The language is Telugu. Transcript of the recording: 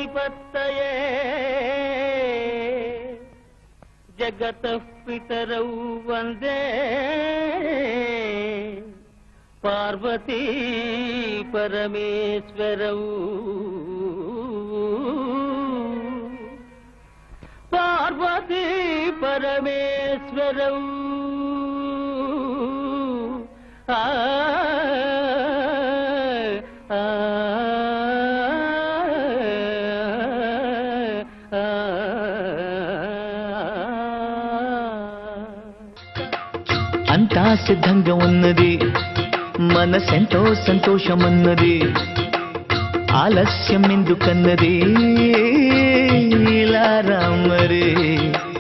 ప్రతిపత్తయే జగత పితరౌ వందే పార్వతీ పరమేశ్వరౌ పార్వతీ పరమేశ్వరౌ ఆ ఆ, ఆ, అంతా సిద్ధంగా ఉన్నది మనసెంతో సంతోషమన్నది ఆలస్యం ఎందుకన్నది ఇలా రామరే